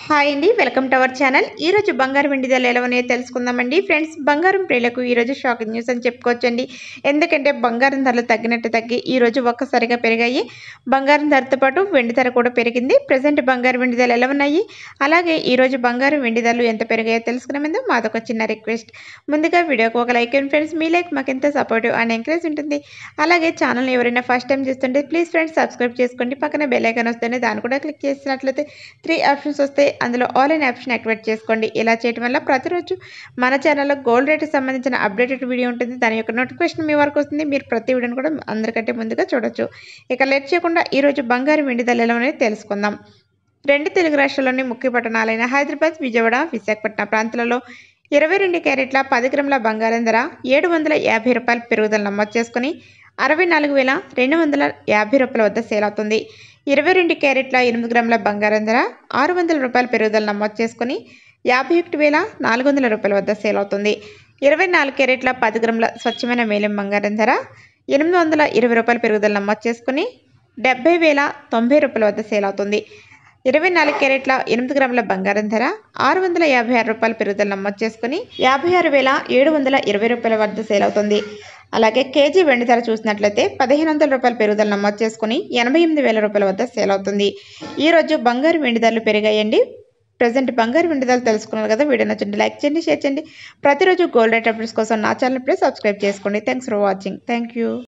hi అండి welcome to our channel ఈ రోజు బంగారం వెండి ధరలు ఎలా ఉన్నాయో తెలుసుకుందామండి ఫ్రెండ్స్ బంగారం ప్రియులకు ఈ రోజు షాకింగ్ న్యూస్ అని చెప్పుకోవచ్చండి ఎందుకంటే బంగారం ధరలు తగ్గినట్టు తగ్గి ఈ రోజు ఒక్కసారిగా పెరిగాయి బంగారం ధరతో పాటు వెండి ధర కూడా పెరిగింది ప్రజెంట్ బంగారం వెండి ధరలు ఎలా ఉన్నాయి అలాగే ఈ రోజు బంగారం వెండి ధరలు ఎంత పెరిగాయో తెలుసుకునే ముందు మాదొక చిన్న రిక్వెస్ట్ ముందుగా వీడియోకి ఒక లైక్ అండ్ ఫ్రెండ్స్ మీ లైక్ మాకు ఎంత సపోర్టివ్ అండ్ ఎంకరేజ్ ఉంటుంది అలాగే ఛానల్ని ఎవరైనా ఫస్ట్ టైం చూస్తుంటే ప్లీజ్ ఫ్రెండ్స్ సబ్స్క్రైబ్ చేసుకోండి పక్కన బెల్ ఐకాన్ వస్తేనే దాన్ని కూడా క్లిక్ చేసినట్లయితే త్రీ ఆప్షన్స్ వస్తాయి అందులో ఆల్ ఇన్ ఆప్షన్ యాక్టివేట్ చేసుకోండి ఇలా చేయడం వల్ల ప్రతిరోజు మన ఛానల్లో గోల్డ్ రేట్కి సంబంధించిన అప్డేటెడ్ వీడియో ఉంటుంది దాని యొక్క నోటిఫికేషన్ మీ వరకు వస్తుంది మీరు ప్రతి వీడియోని కూడా అందరికంటే ముందుగా చూడొచ్చు ఇక లేట్ చేయకుండా ఈరోజు బంగారం వెండి ధరలు అనేది తెలుసుకుందాం రెండు తెలుగు రాష్ట్రాల్లోని ముఖ్య పట్టణాలైన హైదరాబాద్ విజయవాడ విశాఖపట్నం ప్రాంతాలలో ఇరవై రెండు క్యారెట్ల పది గ్రాముల బంగారం ధర ఏడు వందల యాభై రూపాయల పెరుగుదల నమోదు చేసుకుని అరవై నాలుగు వేల రెండు వందల యాభై రూపాయల వద్ద సేల్ అవుతుంది ఇరవై రెండు క్యారెట్ల ఎనిమిది గ్రాముల బంగారం ధర ఆరు వందల రూపాయల పెరుగుదల నమోదు చేసుకుని యాభై ఒకటి వేల నాలుగు వందల రూపాయల వద్ద సేల్ అవుతుంది ఇరవై నాలుగు క్యారెట్ల పది గ్రాముల స్వచ్ఛమైన మేలిం బంగారం ధర ఎనిమిది వందల ఇరవై రూపాయల పెరుగుదల నమోదు చేసుకుని డెబ్బై వేల తొంభై రూపాయల వద్ద సేల్ అవుతుంది ఇరవై నాలుగు క్యారెట్ల ఎనిమిది గ్రాముల బంగారం ధర ఆరు వందల యాభై ఆరు రూపాయల పెరుగుదల నమోదు చేసుకుని యాభై ఆరు వేల ఏడు వందల ఇరవై రూపాయల వద్ద సేల్ అవుతుంది అలాగే కేజీ వెండి ధర చూసినట్లయితే పదిహేను వందల రూపాయల పెరుగుదల నమోదు చేసుకుని ఎనభై ఎనిమిది వేల రూపాయల వద్ద సేల్ అవుతుంది ఈరోజు బంగారు వెండి ధరలు పెరిగాయండి ప్రజెంట్ బంగారు వెండి ధరలు తెలుసుకున్నారు కదా వీడియో నచ్చండి లైక్ చేయండి షేర్ చేయండి ప్రతిరోజు గోల్డ్ రేట్ అప్డేట్స్ కోసం నా ఛానల్ ప్లీజ్ సబ్స్క్రైబ్ చేసుకోండి thanks for watching thank you